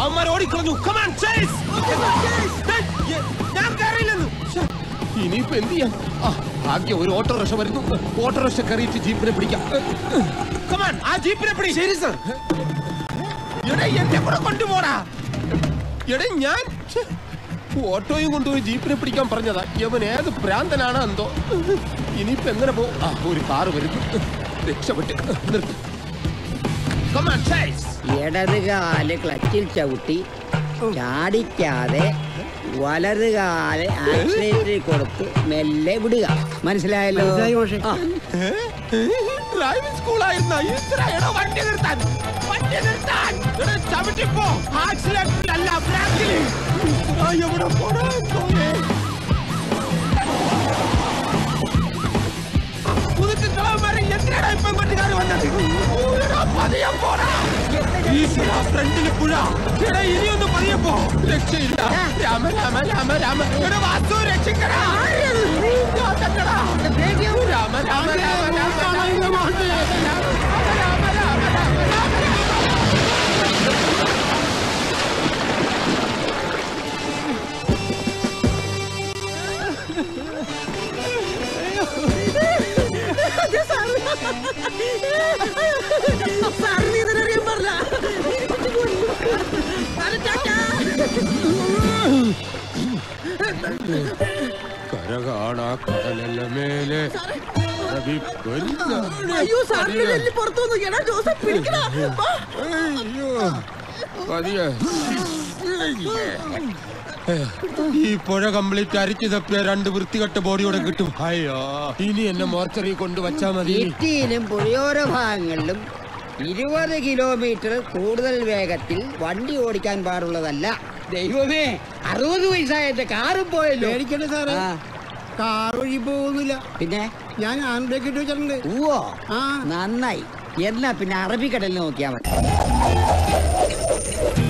അവന്മാർ ഓടിക്കളഞ്ഞു come on chase ഞാൻ കയറിയില്ലെന്ന് ശ്ശെ, ഇനിയിപ്പോ എന്ത് ചെയ്യാം ആ ഭാഗ്യം ഒരു ഓട്ടോറിക്ഷ വരുന്നു ഓട്ടോറിക്ഷ കയറിയിട്ട് ജീപ്പിനെ പിടിക്കാം കമാൻ ആ ജീപ്പിനെ പിടി ശരി സർ എടാ എന്നെ കൂടെ കൊണ്ടുപോടാ എടാ ഞാൻ ഛെ, ഓട്ടോയും കൊണ്ടുപോയി ജീപ്പിനെ പിടിക്കാൻ പറഞ്ഞതാ യവൻ ഏത് ഭ്രാന്തനാണ് എന്തോ ഇനിയിപ്പോ എങ്ങനെ പോ ആ ഒരു കാറ് വരുന്നു രക്ഷപ്പെട്ട് നിർത്തി കമാൻ ചേസ് ഇടത് കാല് ക്ലച്ചിൽ ചവിട്ടി ചാടിക്കാതെ വലത് കാല് ആക്സിലേറ്ററിൽ കൊടുത്ത് മെല്ലെ വിടുക മനസ്സിലായല്ലോ ആ, ഡ്രൈവിംഗ് സ്കൂളായിരുന്ന ഇത്രയാണോ വണ്ടി നിർത്താൻ വണ്ടി നിർത്താൻ എടാ, ചവിട്ടിപ്പോ ആക്സിലേറ്ററിലല്ല ബ്രാക്കില് ആ, എവിടെ പോടാ തോന്നേ പുതുക്കിക്കളവന്മാരെ എന്തിനാടാ ഇപ്പം കൊണ്ടുകാർ വന്നത് എടാ, പതിയെ പോടാ ഈശ്വരാ, ഫ്രണ്ടില് പുഴ എടാ ഇനിയൊന്ന് പതിയെ പോ രക്ഷയില്ല രാമ രാമ രാമ രാമ എടാ വാസ്തു രക്ഷിക്കടാ ഞാൻ തന്നെടാ. രാമ രാമ രാമ രാമ രാമ രാമ രാമ രാമ കര കാണാ കടലല്ല മേലെ അയ്യോ സാറിന് വലിയ പുറത്തു വന്നു എടാ ജോസഫ് പിടിക്കടാ വാ. അയ്യോ പതിയെ ഈ പുഴ കംപ്ലീറ്റ് അരിച്ചു തപ്പിയ രണ്ട് വൃത്തികെട്ട ബോഡിയോടെ കിട്ടും അയ്യോ ഇനി എന്നെ മോർച്ചറി കൊണ്ട് വച്ചാ മതി സിറ്റിയിലും പുഴയോര ഭാഗങ്ങളിലും ഇരുപത് കിലോമീറ്റർ കൂടുതൽ വേഗത്തിൽ വണ്ടി ഓടിക്കാൻ പാടുള്ളതല്ല ദൈവമേ അറുപത് വയസ്സായ കാറും പോയല്ലോ പേടിക്കണ്ട സാറേ ആ, കാർ വഴി പോകുന്നില്ല പിന്നെ ഞാൻ ഹാൻഡ് ബ്രേക്ക് ഇട്ട് വെച്ചിട്ടുണ്ട് ഊവോ ആ നന്നായി എന്നാ പിന്നെ അറബിക്കടലിൽ നോക്കിയാ മതി